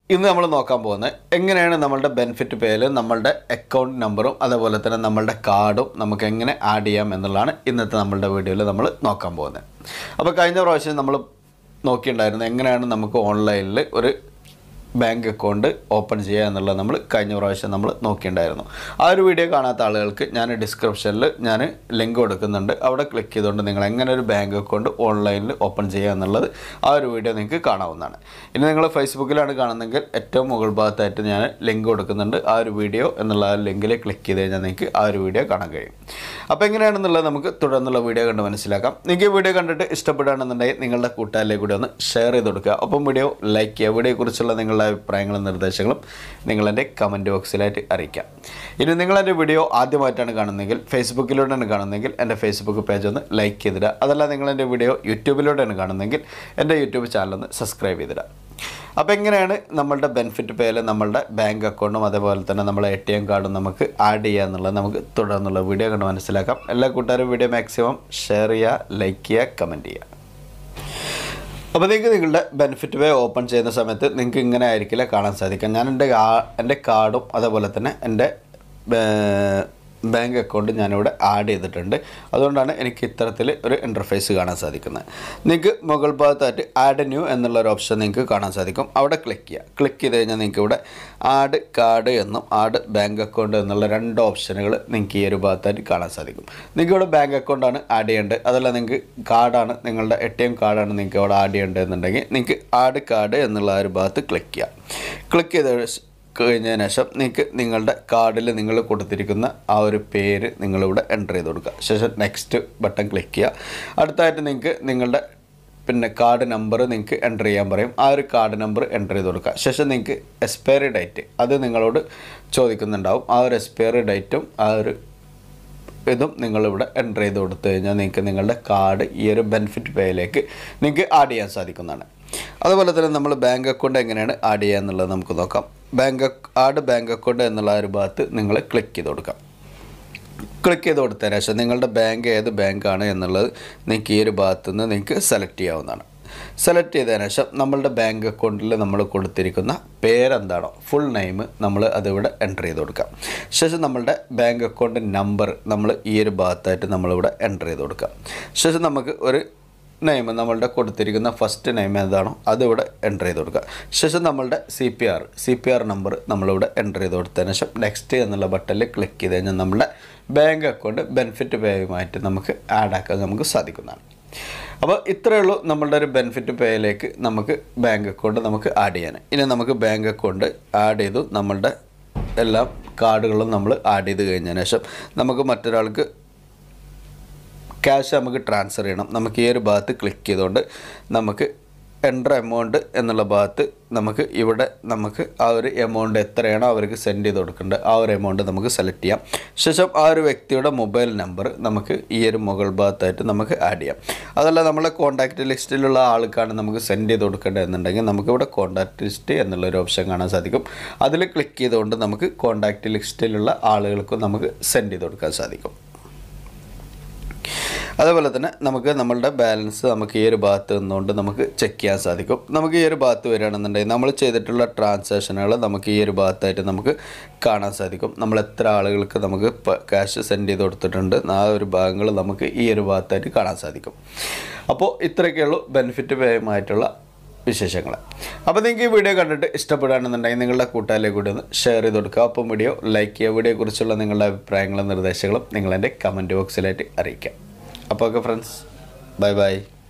ഇന്ന് നമ്മൾ നോക്കാൻ പോകുന്നത് എങ്ങനെയാണ് നമ്മളുടെ ബെനിഫിറ്റ് പേയിൽ നമ്മളുടെ അക്കൗണ്ട് നമ്പറും അതേപോലെ തന്നെ നമ്മളുടെ കാർഡും നമുക്ക് എങ്ങനെ ആഡ് ചെയ്യാം എന്നുള്ളതാണ് ഇന്നത്തെ നമ്മളുടെ വീഡിയോയിൽ നമ്മൾ നോക്കാൻ പോകുന്നത് അപ്പോൾ കഴിഞ്ഞ പ്രാവശ്യം നമ്മൾ നോക്കിയിട്ടുണ്ടായിരുന്നു എങ്ങനെയാണ് നമുക്ക് ഓൺലൈനിൽ ഒരു ബാങ്ക് അക്കൗണ്ട് ഓപ്പൺ ചെയ്യുക എന്നുള്ളത് നമ്മൾ കഴിഞ്ഞ പ്രാവശ്യം നമ്മൾ നോക്കിയിട്ടുണ്ടായിരുന്നു ആ ഒരു വീഡിയോ കാണാത്ത ആളുകൾക്ക് ഞാൻ ഡിസ്ക്രിപ്ഷനിൽ ഞാൻ ലിങ്ക് കൊടുക്കുന്നുണ്ട് അവിടെ ക്ലിക്ക് ചെയ്തുകൊണ്ട് നിങ്ങൾ എങ്ങനെ ഒരു ബാങ്ക് അക്കൗണ്ട് ഓൺലൈനിൽ ഓപ്പൺ ചെയ്യുക എന്നുള്ളത് ആ ഒരു വീഡിയോ നിങ്ങൾക്ക് കാണാവുന്നതാണ് ഇനി നിങ്ങൾ ഫേസ്ബുക്കിലാണ് കാണുന്നതെങ്കിൽ ഏറ്റവും മുകൾ ഭാഗത്തായിട്ട് ഞാൻ ലിങ്ക് കൊടുക്കുന്നുണ്ട് ആ ഒരു വീഡിയോ എന്നുള്ള ആ ലിങ്കിൽ ക്ലിക്ക് ചെയ്ത് കഴിഞ്ഞാൽ നിങ്ങൾക്ക് ആ ഒരു വീഡിയോ കാണാൻ കഴിയും അപ്പോൾ എങ്ങനെയാണെന്നുള്ളത് നമുക്ക് തുടർന്നുള്ള വീഡിയോ കണ്ട് മനസ്സിലാക്കാം നിങ്ങൾക്ക് ഈ വീഡിയോ കണ്ടിട്ട് ഇഷ്ടപ്പെടുകയാണെന്നുണ്ടെങ്കിൽ നിങ്ങളുടെ കൂട്ടുകാരിലേക്ക് കൂടി ഒന്ന് ഷെയർ ചെയ്ത് കൊടുക്കുക ഒപ്പം വീഡിയോ ലൈക്ക് ചെയ്യുക വീഡിയോയെക്കുറിച്ചുള്ള നിങ്ങളുടെ അഭിപ്രായങ്ങളും നിർദ്ദേശങ്ങളും നിങ്ങളെൻ്റെ കമൻറ്റ് ബോക്സിലായിട്ട് അറിയിക്കാം ഇനി നിങ്ങളെൻ്റെ വീഡിയോ ആദ്യമായിട്ടാണ് കാണുന്നതെങ്കിൽ ഫേസ്ബുക്കിലൂടെയാണ് കാണുന്നതെങ്കിൽ എൻ്റെ ഫേസ്ബുക്ക് പേജ് ഒന്ന് ലൈക്ക് ചെയ്തിടുക അതല്ല നിങ്ങളെൻ്റെ വീഡിയോ യൂട്യൂബിലൂടെയാണ് കാണുന്നതെങ്കിൽ എൻ്റെ യൂട്യൂബ് ചാനൽ ഒന്ന് സബ്സ്ക്രൈബ് ചെയ്തിടുക അപ്പോൾ എങ്ങനെയാണ് നമ്മളുടെ ബെനിഫിറ്റ് പേയിൽ നമ്മളുടെ ബാങ്ക് അക്കൗണ്ടും അതേപോലെ തന്നെ നമ്മളെ എ ടി എം കാർഡും നമുക്ക് ആഡ് ചെയ്യുക എന്നുള്ളത് നമുക്ക് തുടർന്നുള്ള വീഡിയോ കണ്ട് മനസ്സിലാക്കാം എല്ലാ കൂട്ടുകാരും വീഡിയോ മാക്സിമം ഷെയർ ചെയ്യുക ലൈക്ക് ചെയ്യുക കമൻറ്റ് ചെയ്യുക അപ്പോൾ നിങ്ങൾക്ക് നിങ്ങളുടെ ബെനിഫിറ്റ് പേ ഓപ്പൺ ചെയ്യുന്ന സമയത്ത് നിങ്ങൾക്ക് ഇങ്ങനെ ആയിരിക്കില്ല കാണാൻ സാധിക്കുക ഞാൻ എൻ്റെ കാ- എൻ്റെ കാർഡും അതേപോലെ തന്നെ എൻ്റെ ബേ- ബാങ്ക് അക്കൗണ്ട് ഞാനിവിടെ ആഡ് ചെയ്തിട്ടുണ്ട് അതുകൊണ്ടാണ് എനിക്ക് ഇത്തരത്തിൽ ഒരു ഇൻ്റർഫേസ് കാണാൻ സാധിക്കുന്നത് നിങ്ങൾക്ക് മുകൾ ഭാഗത്തായിട്ട് ആഡ് ന്യൂ എന്നുള്ള ഒരു ഓപ്ഷൻ നിങ്ങൾക്ക് കാണാൻ സാധിക്കും അവിടെ ക്ലിക്ക് ചെയ്യുക ക്ലിക്ക് ചെയ്ത് കഴിഞ്ഞാൽ നിങ്ങൾക്ക് ഇവിടെ ആഡ് കാർഡ് എന്നും ആഡ് ബാങ്ക് അക്കൗണ്ട് എന്നുള്ള രണ്ട് ഓപ്ഷനുകൾ നിങ്ങൾക്ക് ഈ ഒരു ഭാഗത്തായിട്ട് കാണാൻ സാധിക്കും നിങ്ങൾക്ക് ഇവിടെ ബാങ്ക് അക്കൗണ്ടാണ് ആഡ് ചെയ്യേണ്ടത് അതല്ല നിങ്ങൾക്ക് കാർഡാണ് നിങ്ങളുടെ എ ടി എം കാർഡാണ് നിങ്ങൾക്ക് അവിടെ ആഡ് ചെയ്യേണ്ടത് എന്നുണ്ടെങ്കിൽ നിങ്ങൾക്ക് ആഡ് കാർഡ് എന്നുള്ള ആ ഒരു ഭാഗത്ത് ക്ലിക്ക് ചെയ്യുക ക്ലിക്ക് ചെയ്ത കഴിഞ്ഞതിന് ശേഷം നിങ്ങൾക്ക് നിങ്ങളുടെ കാർഡിൽ നിങ്ങൾ കൊടുത്തിരിക്കുന്ന ആ ഒരു പേര് നിങ്ങളിവിടെ എൻ്റർ ചെയ്ത് കൊടുക്കുക ശേഷം നെക്സ്റ്റ് ബട്ടൺ ക്ലിക്ക് ചെയ്യുക അടുത്തായിട്ട് നിങ്ങൾക്ക് നിങ്ങളുടെ പിന്നെ കാർഡ് നമ്പർ നിങ്ങൾക്ക് എൻ്റർ ചെയ്യാൻ പറയും ആ ഒരു കാർഡ് നമ്പർ എൻ്റർ ചെയ്ത് കൊടുക്കുക ശേഷം നിങ്ങൾക്ക് എക്സ്പയറി ഡേറ്റ് അത് നിങ്ങളോട് ചോദിക്കുന്നുണ്ടാവും ആ ഒരു എക്സ്പയറി ഡേറ്റും ആ ഒരു ഇതും നിങ്ങളിവിടെ എൻ്റർ ചെയ്ത് കൊടുത്തു കഴിഞ്ഞാൽ നിങ്ങൾക്ക് നിങ്ങളുടെ കാർഡ് ഈ ഒരു ബെനിഫിറ്റ് പേയിലേക്ക് നിങ്ങൾക്ക് ആഡ് ചെയ്യാൻ സാധിക്കുന്നതാണ് അതുപോലെ തന്നെ നമ്മൾ ബാങ്ക് അക്കൗണ്ട് എങ്ങനെയാണ് ആഡ് ചെയ്യുക എന്നുള്ളത് നമുക്ക് നോക്കാം ബാങ്ക് ആഡ് ബാങ്ക് അക്കൗണ്ട് എന്നുള്ള ആ ഒരു ഭാഗത്ത് നിങ്ങൾ ക്ലിക്ക് ചെയ്ത് കൊടുക്കാം ക്ലിക്ക് ചെയ്ത് കൊടുത്തതിന് ശേഷം നിങ്ങളുടെ ബാങ്ക് ഏത് ബാങ്കാണ് എന്നുള്ളത് നിങ്ങൾക്ക് ഈ ഒരു ഭാഗത്തു നിന്ന് നിങ്ങൾക്ക് സെലക്ട് ചെയ്യാവുന്നതാണ് സെലക്ട് ചെയ്തതിന് ശേഷം നമ്മളുടെ ബാങ്ക് അക്കൗണ്ടിൽ നമ്മൾ കൊടുത്തിരിക്കുന്ന പേരെന്താണോ ഫുൾ നെയിം നമ്മൾ അതിവിടെ എൻ്റർ ചെയ്ത് കൊടുക്കാം ശേഷം നമ്മളുടെ ബാങ്ക് അക്കൗണ്ട് നമ്പർ നമ്മൾ ഈ ഒരു ഭാഗത്തായിട്ട് നമ്മളിവിടെ എൻ്റർ ചെയ്ത് കൊടുക്കാം ശേഷം നമുക്ക് ഒരു നെയിം നമ്മളുടെ കൊടുത്തിരിക്കുന്ന ഫസ്റ്റ് നെയിം ഏതാണോ അതിവിടെ എൻ്റർ ചെയ്ത് കൊടുക്കുക ശേഷം നമ്മളുടെ C P R C P R number നമ്മളിവിടെ എൻ്റർ ചെയ്ത് കൊടുത്തതിന് ശേഷം നെക്സ്റ്റ് എന്നുള്ള ബട്ടണിൽ ക്ലിക്ക് ചെയ്ത് കഴിഞ്ഞാൽ നമ്മുടെ ബാങ്ക് അക്കൗണ്ട് ബെനിഫിറ്റ് പേയുമായിട്ട് നമുക്ക് ആഡ് ആക്കാൻ നമുക്ക് സാധിക്കുന്നതാണ് അപ്പോൾ ഇത്രയേ ഉള്ളൂ നമ്മളുടെ ഒരു ബെനിഫിറ്റ് പേയിലേക്ക് നമുക്ക് ബാങ്ക് അക്കൗണ്ട് നമുക്ക് ആഡ് ചെയ്യാൻ ഇനി നമുക്ക് ബാങ്ക് അക്കൗണ്ട് ആഡ് ചെയ്തു നമ്മളുടെ എല്ലാ കാർഡുകളും നമ്മൾ ആഡ് ചെയ്ത് കഴിഞ്ഞതിന് ശേഷം നമുക്ക് മറ്റൊരാൾക്ക് ക്യാഷ് നമുക്ക് ട്രാൻസ്ഫർ ചെയ്യണം നമുക്ക് ഈ ഒരു ഭാഗത്ത് ക്ലിക്ക് ചെയ്തുകൊണ്ട് നമുക്ക് എൻ്റർ എമൗണ്ട് എന്നുള്ള ഭാഗത്ത് നമുക്ക് ഇവിടെ നമുക്ക് ആ ഒരു എമൗണ്ട് എത്രയാണോ അവർക്ക് സെൻഡ് ചെയ്ത് കൊടുക്കേണ്ടത് ആ ഒരു എമൗണ്ട് നമുക്ക് സെലക്ട് ചെയ്യാം ശേഷം ആ ഒരു വ്യക്തിയുടെ മൊബൈൽ നമ്പർ നമുക്ക് ഈ ഒരു മുകൾ ഭാഗത്തായിട്ട് നമുക്ക് ആഡ് ചെയ്യാം അതല്ല നമ്മളെ കോൺടാക്റ്റ് ലിസ്റ്റിലുള്ള ആൾക്കാണ് നമുക്ക് സെൻഡ് ചെയ്ത് കൊടുക്കേണ്ടത് എന്നുണ്ടെങ്കിൽ നമുക്കിവിടെ കോൺടാക്റ്റ് ലിസ്റ്റ് എന്നുള്ളൊരു ഓപ്ഷൻ കാണാൻ സാധിക്കും അതിൽ ക്ലിക്ക് ചെയ്തുകൊണ്ട് നമുക്ക് കോൺടാക്റ്റ് ലിസ്റ്റിലുള്ള ആളുകൾക്കും നമുക്ക് സെൻഡ് ചെയ്ത് കൊടുക്കാൻ സാധിക്കും അതേപോലെ തന്നെ നമുക്ക് നമ്മളുടെ ബാലൻസ് നമുക്ക് ഈ ഒരു ഭാഗത്ത് നിന്നുകൊണ്ട് നമുക്ക് ചെക്ക് ചെയ്യാൻ സാധിക്കും നമുക്ക് ഈ ഒരു ഭാഗത്ത് വരികയാണെന്നുണ്ടെങ്കിൽ നമ്മൾ ചെയ്തിട്ടുള്ള ട്രാൻസാക്ഷനുകൾ നമുക്ക് ഈ ഒരു ഭാഗത്തായിട്ട് നമുക്ക് കാണാൻ സാധിക്കും നമ്മൾ എത്ര ആളുകൾക്ക് നമുക്ക് ക്യാഷ് സെൻഡ് ചെയ്ത് കൊടുത്തിട്ടുണ്ട് ആ ഒരു ഭാഗങ്ങൾ നമുക്ക് ഈ ഒരു ഭാഗത്തായിട്ട് കാണാൻ സാധിക്കും അപ്പോൾ ഇത്രയൊക്കെയുള്ളൂ ബെനിഫിറ്റ് പേയുമായിട്ടുള്ള വിശേഷങ്ങൾ അപ്പോൾ നിങ്ങൾക്ക് ഈ വീഡിയോ കണ്ടിട്ട് ഇഷ്ടപ്പെടുകയാണെന്നുണ്ടെങ്കിൽ നിങ്ങളുടെ കൂട്ടുകാരിലേക്ക് കൂടി ഒന്ന് ഷെയർ ചെയ്ത് കൊടുക്കുക അപ്പം വീഡിയോ ലൈക്ക് ചെയ്യുക വീഡിയോയെക്കുറിച്ചുള്ള നിങ്ങളുടെ അഭിപ്രായങ്ങളും നിർദ്ദേശങ്ങളും നിങ്ങളെൻ്റെ കമൻറ്റ് ബോക്സിലായിട്ട് അറിയിക്കാം അപ്പോൾ ഓക്കെ ഫ്രണ്ട്സ് ബൈ ബൈ